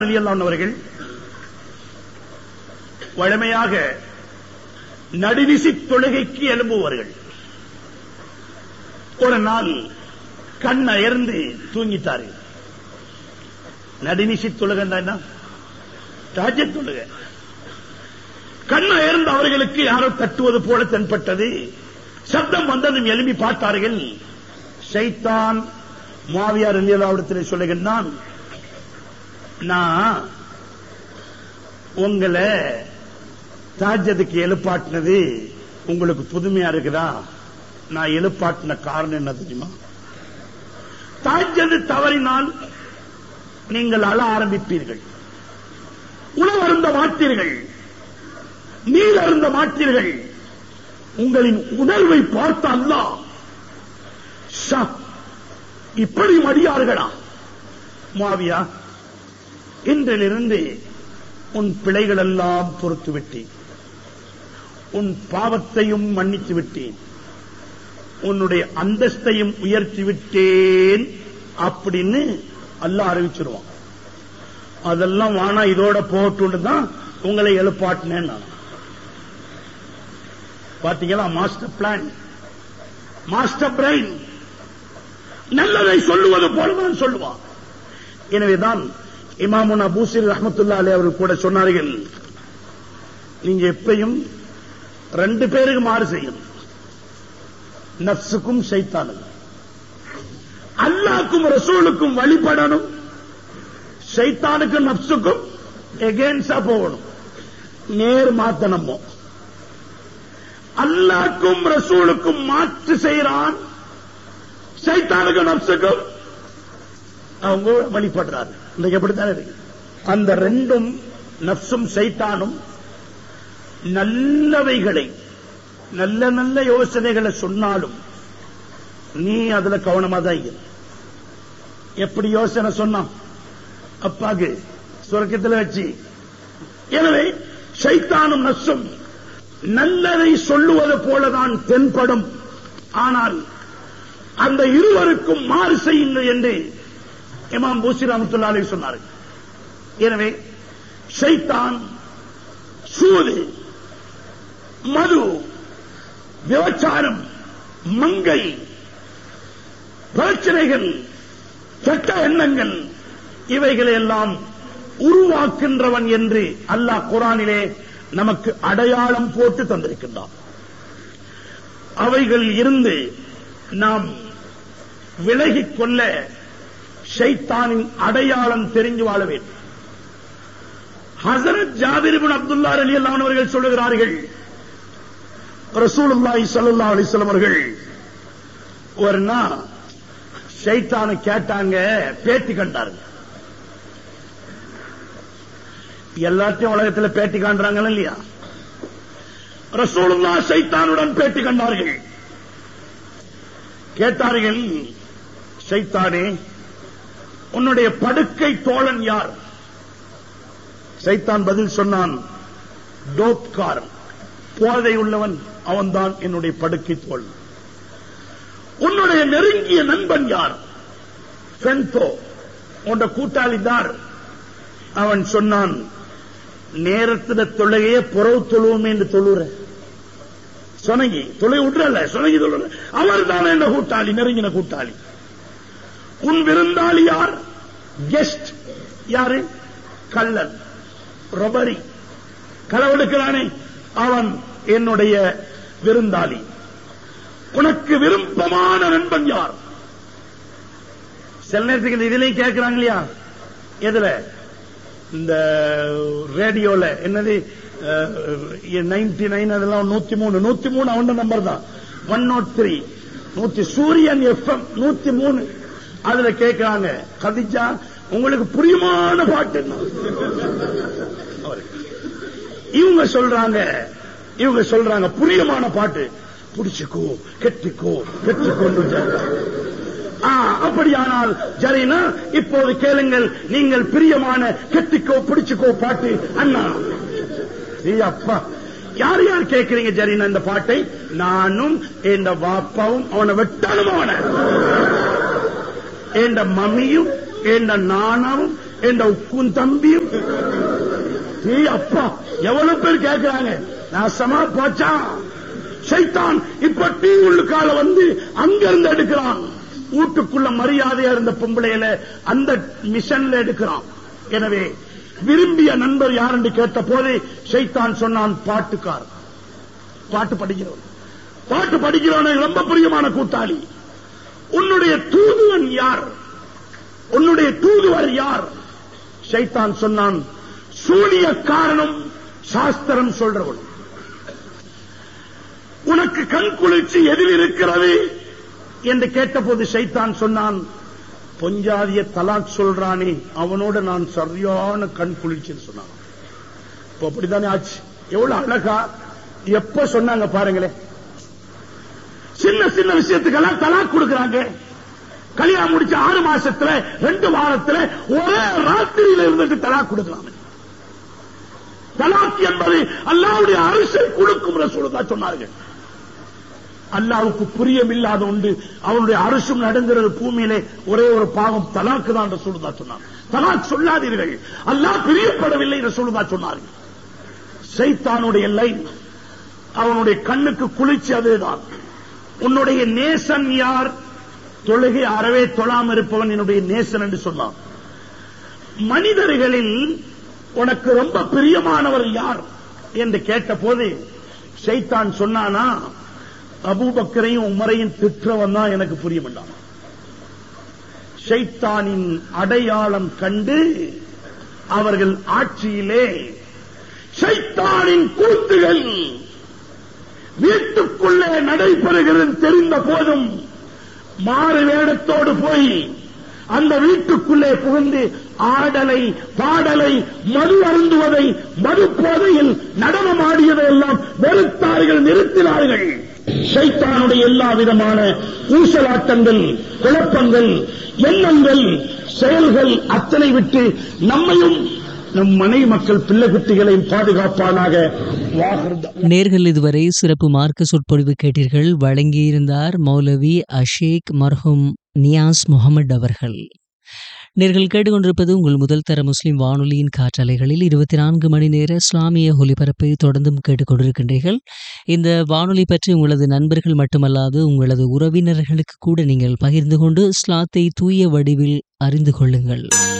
ரலியல்லாஹு அவர்கள் வழமையாக நடுநிசி தொழுகைக்கு எழும்புவார்கள் ஒரு நாள் கண் அயர்ந்து தூங்கிட்டார்கள் நடுநிசி தொழுகன்னா என்ன ராஜ்ய தொழுக கண் அயர்ந்து அவர்களுக்கு யாரோ தட்டுவது போல தென்பட்டது சப்தம் வந்ததும் எழுப்பி பார்த்தார்கள் சைத்தான் மாவியார் இல்லியலாவிடத்தில் சொல்லுகின்றான் நான் உங்களை தாஜத்துக்கு எழுப்பாட்டினது உங்களுக்கு புதுமையா இருக்குதா நான் எழுப்பாட்டின காரணம் என்ன தெரியுமா தாஜது தவறினால் நீங்கள் அழ ஆரம்பிப்பீர்கள் உணவு அருந்த மாட்டீர்கள் நீர் அருந்த மாட்டீர்கள் உங்களின் உணர்வை பார்த்த அல்லா இப்படி மடியார்களா மாவியா இன்றிலிருந்து உன் பிழைகள் எல்லாம் பொறுத்து விட்டேன் உன் பாவத்தையும் மன்னித்து விட்டேன் உன்னுடைய அந்தஸ்தையும் உயர்த்தி விட்டேன் அப்படின்னு அல்லாஹ் அறிவிச்சிருவான் அதெல்லாம் வானா இதோட போட்டு தான் உங்களை எழுப்பாட்டினேன் நான் பாத்தீங்களா மாஸ்டர் பிளான் மாஸ்டர் பிரெயின் நல்லதை சொல்லுவது போலதான் சொல்லுவான் எனவேதான் இமாமுனா பூசிர் ரஹமத்துல்லா அலி அவர்கள் கூட சொன்னார்கள் நீங்க எப்பயும் ரெண்டு பேருக்கு மாறு செய்யணும் நப்சுக்கும் சைத்தானுக்கும் அல்லாக்கும் ரசூலுக்கும் வழிபடணும் சைத்தானுக்கும் நப்சுக்கும் எகேன்ஸ்டா போகணும் நேர் மாத்த நம்ம அல்லாக்கும் ரசூலுக்கும் மாற்று செய்யறான் சைத்தானுக்கும் நப்சுக்கும் அவங்க வழிபடுறாரு இன்றைக்கு எப்படித்தானே இருக்கு அந்த ரெண்டும் நப்சும் சைத்தானும் நல்லவைகளை நல்ல நல்ல யோசனைகளை சொன்னாலும் நீ அதுல கவனமா தான் இரு எப்படி யோசனை சொன்னான் அப்பாக்கு சுரக்கத்தில் வச்சு எனவே சைத்தானும் நசும் நல்லதை சொல்லுவது போலதான் தென்படும் ஆனால் அந்த இருவருக்கும் மாறு செய்யுங்கள் என்று இமாம் பூசி ரஹமத்துல்லாலே சொன்னார்கள் எனவே ஷைத்தான் சூது மது விபச்சாரம் மங்கை பிரச்சனைகள் கெட்ட எண்ணங்கள் இவைகளை எல்லாம் உருவாக்கின்றவன் என்று அல்லாஹ் குரானிலே நமக்கு அடையாளம் போட்டு தந்திருக்கின்றான் அவைகள் இருந்து நாம் விலகிக் கொள்ள ஷைத்தானின் அடையாளம் தெரிஞ்சு வாழ வேண்டும் ஹசரத் ஜாபிரிபின் அப்துல்லா அலி அல்லான் அவர்கள் சொல்லுகிறார்கள் ரசூலுல்லாஹி ஸல்லல்லாஹு அலைஹி வஸல்லம் அவர்கள் ஒரு நாள் ஷைத்தானை கேட்டாங்க பேட்டி கண்டாருங்க எல்லாத்தையும் உலகத்துல பேட்டி காண்றாங்க இல்லையா ரசூலுல்லா சைத்தானுடன் பேட்டி கண்டார்கள் கேட்டார்கள் சைத்தானே உன்னுடைய படுக்கை தோழன் யார் சைத்தான் பதில் சொன்னான் டோப்காரன் போதை உள்ளவன் அவன்தான் என்னுடைய படுக்கை தோழன் உன்னுடைய நெருங்கிய நண்பன் யார் ஃபென்தோ உன்ற கூட்டாளி தார் அவன் சொன்னான் நேரத்துல தொழுகையே புறவு தொழுவோம் என்று தொழுற சொனங்கி தொலை விட்டுறல சொனங்கி தொழுற அவர் தான் என்ன கூட்டாளி நெருங்கின கூட்டாளி உன் விருந்தாளி யார் கெஸ்ட் யாரு கள்ளன் ரொபரி களவெடுக்கிறானே அவன் என்னுடைய விருந்தாளி உனக்கு விருப்பமான நண்பன் யார் சில நேரத்துக்கு இதுலயும் கேட்கிறாங்க இல்லையா எதுல இந்த ரேடியோல என்னது நைன்டி நைன் அதெல்லாம் நூத்தி மூணு நூத்தி மூணு அவன் நம்பர் தான் ஒன் நாட் த்ரீ நூத்தி சூரியன் எஃப்எம் நூத்தி மூணு அதுல கேட்கிறாங்க கதிஜா உங்களுக்கு புரியுமான பாட்டு இவங்க சொல்றாங்க இவங்க சொல்றாங்க புரியுமான பாட்டு புடிச்சுக்கோ கெட்டிக்கோ பெற்றுக்கொண்டு அப்படியானால் ஜரீனா இப்போது கேளுங்கள் நீங்கள் பிரியமான கெட்டிக்கோ பிடிச்சுக்கோ பாட்டு அண்ணா அப்பா யார் யார் கேட்கிறீங்க ஜரீனா இந்த பாட்டை நானும் என் வாப்பாவும் அவனை வெட்டாலும் அவனை என் மம்மியும் என் நானாவும் என்ற உக்கும் தம்பியும் ஏய் அப்பா எவ்வளவு பேர் கேட்கிறாங்க நாசமா போச்சா சைத்தான் இப்ப டீ உள்ளுக்கால வந்து அங்க இருந்து எடுக்கிறான் வீட்டுக்குள்ள மரியாதையா இருந்த பொம்பளையில அந்த மிஷன்ல எடுக்கிறான் எனவே விரும்பிய நண்பர் யார் என்று கேட்ட போது சைத்தான் சொன்னான் பாட்டுக்கார் பாட்டு படிக்கிறவன் பாட்டு படிக்கிறவன் ரொம்ப பிரியமான கூட்டாளி உன்னுடைய தூதுவன் யார் உன்னுடைய தூதுவர் யார் சைத்தான் சொன்னான் சூனிய காரணம் சாஸ்திரம் சொல்றவன் உனக்கு கண் குளிர்ச்சி எதில் இருக்கிறது என்று கேட்டபோது சைத்தான் சொன்னான் பொஞ்சாதிய தலாக் சொல்றானே அவனோட நான் சரியான கண் குளிர்ச்சின்னு சொன்னான் இப்ப அப்படித்தானே ஆச்சு எவ்வளவு அழகா எப்ப சொன்னாங்க பாருங்களேன் சின்ன சின்ன விஷயத்துக்கெல்லாம் தலாக் கொடுக்கறாங்க கல்யாணம் முடிச்ச ஆறு மாசத்துல ரெண்டு வாரத்துல ஒரே ராத்திரியில இருந்துட்டு தலாக் கொடுக்கலாம் தலாக் என்பது அல்லாவுடைய அரசை கொடுக்கும் ரசூலுதா சொன்னார்கள் அல்லாவுக்கு புரியமில்லாத உண்டு அவனுடைய அரசும் நடந்துறது பூமியிலே ஒரே ஒரு பாவம் தலாக்கு தான் ரசூலுதா சொன்னார் தலாக் சொல்லாதீர்கள் அல்லாஹ் பிரியப்படவில்லை ரசூலுதா சொன்னார்கள் சைத்தானுடைய லைன் அவனுடைய கண்ணுக்கு குளிர்ச்சி அதுதான் உன்னுடைய நேசன் யார் தொழுகை அறவே தொழாம இருப்பவன் என்னுடைய நேசன் என்று சொன்னான் மனிதர்களில் உனக்கு ரொம்ப பிரியமானவர் யார் என்று கேட்டபோது சைத்தான் சொன்னானா அபூபக்கரையும் உமரையும் திற்றவன் தான் எனக்கு புரிய வேண்டாம் ஷைத்தானின் அடையாளம் கண்டு அவர்கள் ஆட்சியிலே ஷைத்தானின் கூத்துகள் வீட்டுக்குள்ளே நடைபெறுகிறது தெரிந்த போதும் மாறு வேடத்தோடு போய் அந்த வீட்டுக்குள்ளே புகுந்து ஆடலை பாடலை மது அருந்துவதை மது போதையில் நடனமாடியதை எல்லாம் வெறுத்தார்கள் நிறுத்தினார்கள் சைத்தானுடைய எல்லா விதமான ஊசலாட்டங்கள் குழப்பங்கள் எண்ணங்கள் செயல்கள் அத்தனை விட்டு நம்மையும் நம் மனைவி மக்கள் பிள்ளை குட்டிகளையும் பாதுகாப்பானாக வாகர்தான் நேர்கள் இதுவரை சிறப்பு மார்க்க சொற்பொழிவு கேட்டீர்கள் வழங்கியிருந்தார் மௌலவி அஷேக் மர்ஹூம் நியாஸ் முகமது அவர்கள் நேர்கள் கேட்டுக்கொண்டிருப்பது உங்கள் முதல் தர முஸ்லிம் வானொலியின் காற்றலைகளில் இருபத்தி நான்கு மணி நேர இஸ்லாமிய ஒலிபரப்பை தொடர்ந்தும் கேட்டுக்கொண்டிருக்கின்றீர்கள் இந்த வானொலி பற்றி உங்களது நண்பர்கள் மட்டுமல்லாது உங்களது உறவினர்களுக்கு கூட நீங்கள் பகிர்ந்து கொண்டு இஸ்லாத்தை தூய வடிவில் அறிந்து கொள்ளுங்கள்